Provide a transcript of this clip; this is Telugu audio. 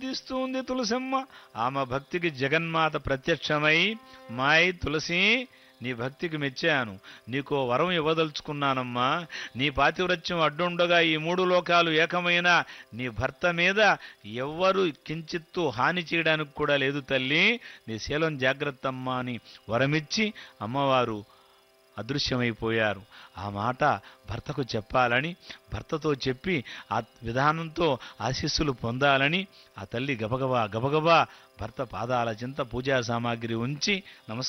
తీస్తుంది తులసమ్మ ఆమె భక్తికి జగన్మాత ప్రత్యక్షమై మాయ్ తులసి నీ భక్తికి మెచ్చాను నీకో వరం ఇవ్వదలుచుకున్నానమ్మా నీ పాతివ్రత్యం అడ్డుండగా ఈ మూడు లోకాలు ఏకమైన నీ భర్త మీద ఎవ్వరు కించిత్తు హాని చేయడానికి కూడా లేదు తల్లి నీ శీలం జాగ్రత్తమ్మా అని వరమిచ్చి అమ్మవారు అదృశ్యమైపోయారు ఆ మాట భర్తకు చెప్పాలని భర్తతో చెప్పి ఆ విధానంతో ఆశీస్సులు పొందాలని ఆ తల్లి గబగబా గబగబా భర్త పాదాల చింత పూజా సామాగ్రి ఉంచి నమస్కారం